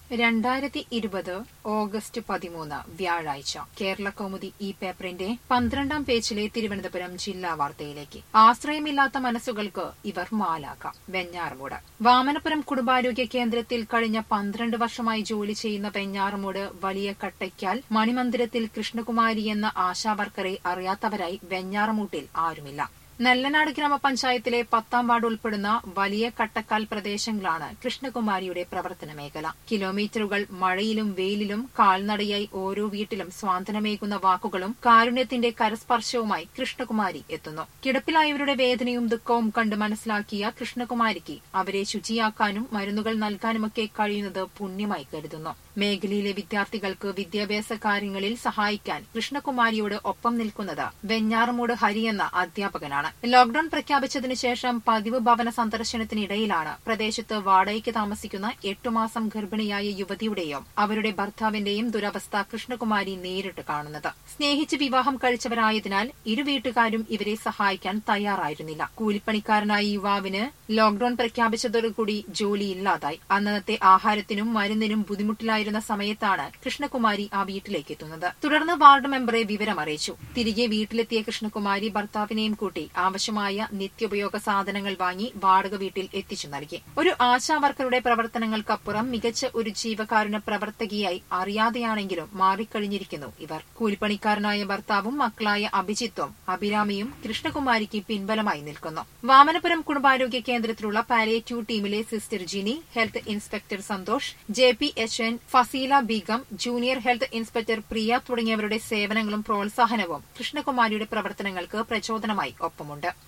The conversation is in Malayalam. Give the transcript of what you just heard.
രണ്ടായിരത്തി ഇരുപത് ഓഗസ്റ്റ് പതിമൂന്ന് വ്യാഴാഴ്ച കേരള കൗമുദി ഈ പേപ്പറിന്റെ പന്ത്രണ്ടാം പേജിലെ തിരുവനന്തപുരം ജില്ലാ വാർത്തയിലേക്ക് ആശ്രയമില്ലാത്ത മനസ്സുകൾക്ക് ഇവർ മാലാക വെഞ്ഞാറമൂട് വാമനപുരം കുടുംബാരോഗ്യ കേന്ദ്രത്തിൽ കഴിഞ്ഞ പന്ത്രണ്ട് വർഷമായി ജോലി ചെയ്യുന്ന വെഞ്ഞാറമൂട് വലിയ കട്ടയ്ക്കാൽ മണിമന്ദിരത്തിൽ കൃഷ്ണകുമാരി എന്ന ആശാവർക്കറെ അറിയാത്തവരായി വെഞ്ഞാറമൂട്ടിൽ ആരുമില്ല നല്ലനാട് ഗ്രാമപഞ്ചായത്തിലെ പത്താം വാർഡ് ഉൾപ്പെടുന്ന വലിയ കട്ടക്കാൽ പ്രദേശങ്ങളാണ് കൃഷ്ണകുമാരിയുടെ പ്രവർത്തന മേഖല കിലോമീറ്ററുകൾ മഴയിലും വെയിലിലും കാൽനടയായി ഓരോ വീട്ടിലും സ്വാന്തനമേകുന്ന വാക്കുകളും കാരുണ്യത്തിന്റെ കരസ്പർശവുമായി കൃഷ്ണകുമാരി എത്തുന്നു കിടപ്പിലായവരുടെ വേദനയും ദുഃഖവും കണ്ട് മനസ്സിലാക്കിയ കൃഷ്ണകുമാരിക്ക് അവരെ ശുചിയാക്കാനും മരുന്നുകൾ നൽകാനുമൊക്കെ കഴിയുന്നത് പുണ്യമായി കരുതുന്നു മേഖലയിലെ വിദ്യാർത്ഥികൾക്ക് വിദ്യാഭ്യാസ കാര്യങ്ങളിൽ സഹായിക്കാൻ കൃഷ്ണകുമാരിയോട് ഒപ്പം നിൽക്കുന്നത് വെഞ്ഞാറമൂട് ഹരി എന്ന അധ്യാപകനാണ് ലോക്ഡൌൺ പ്രഖ്യാപിച്ചതിനു ശേഷം പതിവ് ഭവന സന്ദർശനത്തിനിടയിലാണ് പ്രദേശത്ത് വാടകയ്ക്ക് താമസിക്കുന്ന എട്ടു മാസം ഗർഭിണിയായ യുവതിയുടെയും അവരുടെ ഭർത്താവിന്റെയും ദുരവസ്ഥ കൃഷ്ണകുമാരി നേരിട്ട് കാണുന്നത് സ്നേഹിച്ച് വിവാഹം കഴിച്ചവരായതിനാൽ ഇരു വീട്ടുകാരും ഇവരെ സഹായിക്കാൻ തയ്യാറായിരുന്നില്ല കൂലിപ്പണിക്കാരനായ യുവാവിന് ലോക്ഡൌൺ പ്രഖ്യാപിച്ചതോടുകൂടി ജോലിയില്ലാതായി അന്നത്തെ ആഹാരത്തിനും മരുന്നിനും ബുദ്ധിമുട്ടിലായിരുന്ന സമയത്താണ് കൃഷ്ണകുമാരി ആ വീട്ടിലേക്ക് എത്തുന്നത് തുടർന്ന് വാർഡ് മെമ്പറെ വിവരം അറിയിച്ചു തിരികെ വീട്ടിലെത്തിയ കൃഷ്ണകുമാരി ഭർത്താവിനെയും കൂട്ടി ആവശ്യമായ നിത്യോപയോഗ സാധനങ്ങൾ വാങ്ങി വാടക വീട്ടിൽ എത്തിച്ചു നൽകി ഒരു ആശാ വർക്കറുടെ പ്രവർത്തനങ്ങൾക്കപ്പുറം മികച്ച ഒരു ജീവകാരുണ്യ പ്രവർത്തകയായി അറിയാതെയാണെങ്കിലും മാറിക്കഴിഞ്ഞിരിക്കുന്നു ഇവർ കൂലിപ്പണിക്കാരനായ ഭർത്താവും മക്കളായ അഭിജിത്തും അഭിരാമിയും കൃഷ്ണകുമാരിക്ക് പിൻബലമായി നിൽക്കുന്നു വാമനപുരം കുടുംബാരോഗ്യ കേന്ദ്രത്തിലുള്ള പാലിയേറ്റീവ് ടീമിലെ sister Jini health inspector Santhosh J P H N Faseela Beegum junior health inspector Priya തുടങ്ങിയവരുടെ സേവനങ്ങളും പ്രോത്സാഹനവും കൃഷ്ണകുമാരിയുടെ പ്രവർത്തനങ്ങൾക്ക് പ്രചോദനമായി ഒപ്പമുണ്ട്